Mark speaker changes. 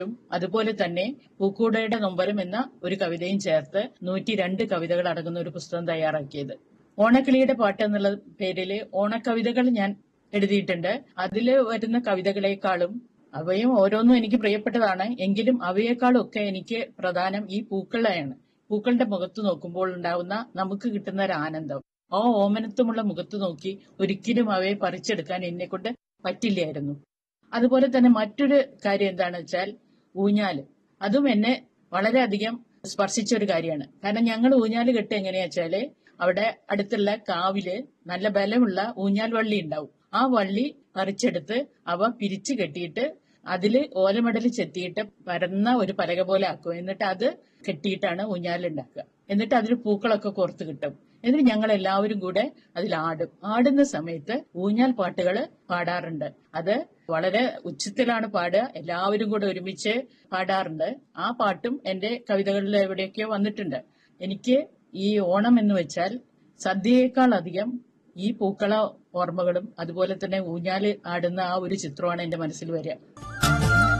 Speaker 1: അതുപോലെ തന്നെ പൂക്കൂടയുടെ നൊമ്പരം എന്ന ഒരു കവിതയും ചേർത്ത് നൂറ്റി രണ്ട് കവിതകൾ അടങ്ങുന്ന ഒരു പുസ്തകം തയ്യാറാക്കിയത് ഓണക്കിളിയുടെ പാട്ട് എന്നുള്ള പേരില് ഓണക്കവിതകൾ ഞാൻ എഴുതിയിട്ടുണ്ട് അതിൽ വരുന്ന കവിതകളെക്കാളും അവയും ഓരോന്നും എനിക്ക് പ്രിയപ്പെട്ടതാണ് എങ്കിലും അവയെക്കാളും ഒക്കെ എനിക്ക് പ്രധാനം ഈ പൂക്കളെയാണ് പൂക്കളുടെ മുഖത്ത് നോക്കുമ്പോൾ ഉണ്ടാവുന്ന നമുക്ക് കിട്ടുന്ന ഒരു ആനന്ദം ആ ഓമനത്വമുള്ള മുഖത്ത് നോക്കി ഒരിക്കലും അവയെ പറിച്ചെടുക്കാൻ എന്നെ കൊണ്ട് പറ്റില്ലായിരുന്നു അതുപോലെ തന്നെ മറ്റൊരു കാര്യം എന്താണെന്ന് വെച്ചാൽ ഊഞ്ഞാല് അതും എന്നെ വളരെയധികം സ്പർശിച്ച ഒരു കാര്യമാണ് കാരണം ഞങ്ങൾ ഊഞ്ഞാല് കെട്ട് എങ്ങനെയാ വെച്ചാല് അവിടെ അടുത്തുള്ള കാവില് നല്ല ബലമുള്ള ഊഞ്ഞാൽ വള്ളി ഉണ്ടാവും ആ വള്ളി പറിച്ചെടുത്ത് അവ പിരിച്ചു കെട്ടിയിട്ട് അതില് ഓലമടൽ ചെത്തിയിട്ട് പരന്ന ഒരു പലക പോലെ ആക്കും എന്നിട്ട് അത് കെട്ടിയിട്ടാണ് ഊഞ്ഞാലുണ്ടാക്കുക എന്നിട്ട് അതിൽ പൂക്കളൊക്കെ കോർത്ത് കിട്ടും എന്നിട്ട് ഞങ്ങൾ എല്ലാവരും കൂടെ അതിൽ ആടും ആടുന്ന സമയത്ത് ഊഞ്ഞാൽ പാട്ടുകൾ പാടാറുണ്ട് അത് വളരെ ഉച്ചത്തിലാണ് പാടുക എല്ലാവരും കൂടെ ഒരുമിച്ച് പാടാറുണ്ട് ആ പാട്ടും എന്റെ കവിതകളിൽ എവിടെയൊക്കെയോ വന്നിട്ടുണ്ട് എനിക്ക് ഈ ഓണം എന്ന് വെച്ചാൽ സദ്യയേക്കാൾ അധികം ഈ പൂക്കള ഓർമ്മകളും അതുപോലെ തന്നെ ഊഞ്ഞാല് ആടുന്ന ആ ഒരു ചിത്രമാണ് എന്റെ മനസ്സിൽ വരിക